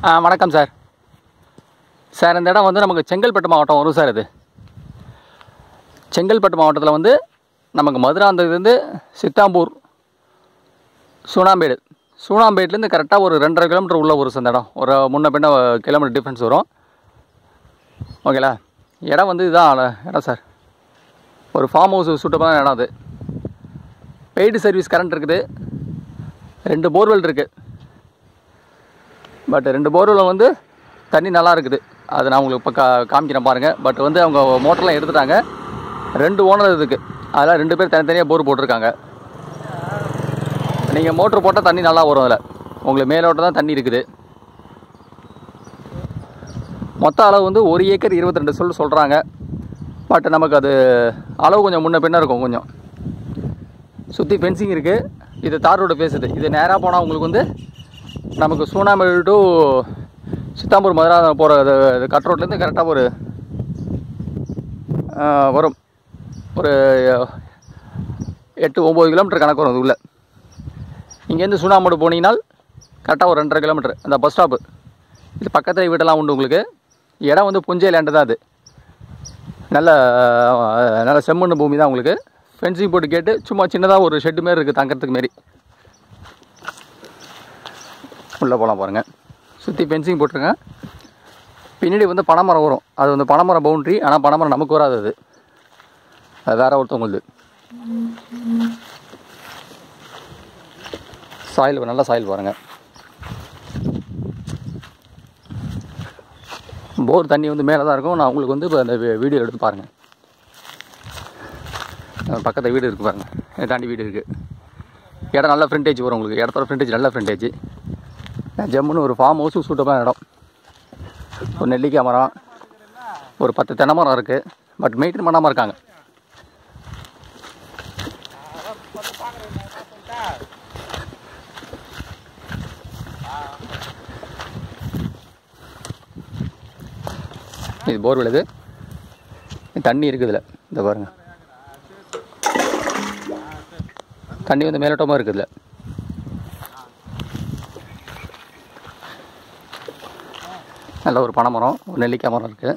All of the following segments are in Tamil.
ஆ வணக்கம் சார் சார் இந்த இடம் வந்து நமக்கு செங்கல்பட்டு மாவட்டம் வரும் சார் இது செங்கல்பட்டு மாவட்டத்தில் வந்து நமக்கு மதுராந்தகத்துலேருந்து சித்தாம்பூர் சூனாம்பேடு சூனாம்பேட்லேருந்து கரெக்டாக ஒரு ரெண்டரை கிலோமீட்டர் உள்ள வரும் சார் இந்த இடம் ஒரு முன்ன பின்ன கிலோமீட்டர் டிஃப்ரென்ஸ் வரும் ஓகேலா இடம் வந்து இதுதான் ஆள- இடம் சார் ஒரு ஃபார்ம் ஹவுஸ் சூட்டமான இடம் அது பெய்டு சர்வீஸ் கரண்ட் இருக்குது ரெண்டு போர்வெல் இருக்குது பட் ரெண்டு போர்வெல்ல வந்து தண்ணி நல்லா இருக்குது அது நான் உங்களுக்கு இப்போ கா காமிக்கிறேன் பாருங்கள் பட் வந்து அவங்க மோட்டர்லாம் எடுத்துட்டாங்க ரெண்டு ஓனர் இதுக்கு அதெல்லாம் ரெண்டு பேர் தனித்தனியாக போர் போட்டிருக்காங்க நீங்கள் மோட்ரு போட்டால் தண்ணி நல்லா வரும் அதில் உங்களுக்கு மேலோட்டம் தான் தண்ணி இருக்குது மொத்த அளவு வந்து ஒரு ஏக்கர் இருபத்தி ரெண்டு சொல் சொல்கிறாங்க பட் நமக்கு அது அளவு கொஞ்சம் முன்ன பின்ன இருக்கும் கொஞ்சம் சுற்றி ஃபென்சிங் இருக்குது இது தார் ரோடு பேசுது இது நேராக போனால் உங்களுக்கு வந்து நமக்கு சூனாமேடு டு சித்தாம்பூர் மதுரா போகிற இது கட் ரோட்லேருந்து கரெக்டாக ஒரு ஆ, வரும் ஒரு எட்டு ஒம்பது கிலோமீட்டர் கணக்கு வரும் அதுக்குள்ளே இங்கேருந்து சூனாமேடு போனீங்கன்னா கரெக்டாக ஒரு ரெண்டரை கிலோமீட்டர் அந்த பஸ் ஸ்டாப்பு இது பக்கத்தில் வீடெல்லாம் உண்டு உங்களுக்கு இடம் வந்து புஞ்சை லேண்டு தான் அது நல்ல அஹ், நல்ல செம்மண்ணு பூமி தான் உங்களுக்கு ஃபென்சிங் போட்டு கேட்டு சும்மா சின்னதாக ஒரு ஷெட்டு மாரி இருக்குது தங்கறதுக்கு மாரி உள்ளே போகலாம் பாருங்கள் சுற்றி ஃபென்சிங் போட்டிருங்க பின்னாடி வந்து பனைமரம் வரும் அது வந்து பனைமரம் பவுண்ட்ரி ஆனால் பனைமரம் நமக்கு வராது அது அது வேற ஒருத்தவங்களுது சாயில் நல்ல சாயில் பாருங்கள் போர் தண்ணி வந்து மேலே தான் இருக்கும் நான் உங்களுக்கு வந்து இப்போ அந்த வீடியோ எடுத்து பாருங்கள் பக்கத்தில் வீடு இருக்குது பாருங்கள் இதை தாண்டி வீடு இருக்குது இடம் நல்ல ஃப்ரண்டேஜ் வரும் உங்களுக்கு இடத்தோட ஃப்ரண்டேஜ் நல்ல ஃப்ரண்டேஜ் ஜம்முன்னு ஒரு ஃபார்ம் ஹவுஸும் சூட்டமான இடம் ஒரு நெல்லிக்காய் மரம் ஒரு பத்து தென்னை மரம் இருக்குது பட் மெயின்டைன் பண்ணாமல் இருக்காங்க இது போர்வெல் இது தண்ணி இருக்குது இதில் இந்த பாருங்க தண்ணி வந்து மேலோட்டமாக இருக்குது இதில் நல்ல ஒரு பனை மரம் ஒரு நெல்லிக்காய் மரம் இருக்குது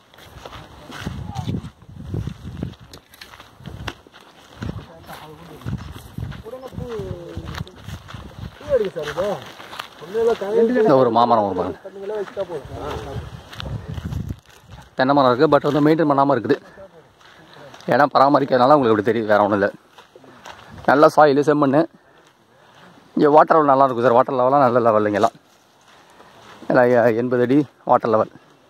இந்த ஒரு மாமரம் ஒரு பாருங்க தென்னை மரம் இருக்குது பட் வந்து மெயின்டைன் பண்ணாமல் இருக்குது ஏன்னா பராமரிக்கிறதுனால உங்களுக்கு இப்படி தெரியுது வேறு ஒன்றும் இல்லை நல்ல சாயில் செம்மண் இங்கே வாட்டர் லெவல் நல்லா இருக்கும் சார் வாட்டர் லெவலாம் நல்ல லெவல் இங்கெல்லாம் எல்லாம் எ- எண்பது அடி வாட்டர் லெவல்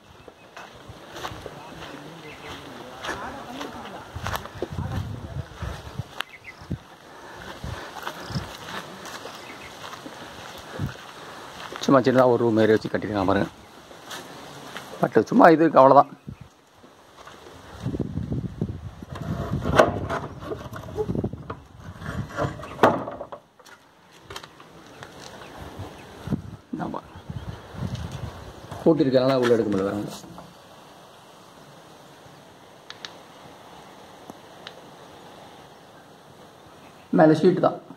சும்மா சின்னதாக ஒரு ரூம் மாரி வச்சு கட்டிருக்காங்க பாருங்க பட் சும்மா இது இருக்கு அவ்வளோதான் ஆமா கூட்டிருக்கனால உள்ள எடுக்க முடியல வேற மேலே ஷீட்டு தான்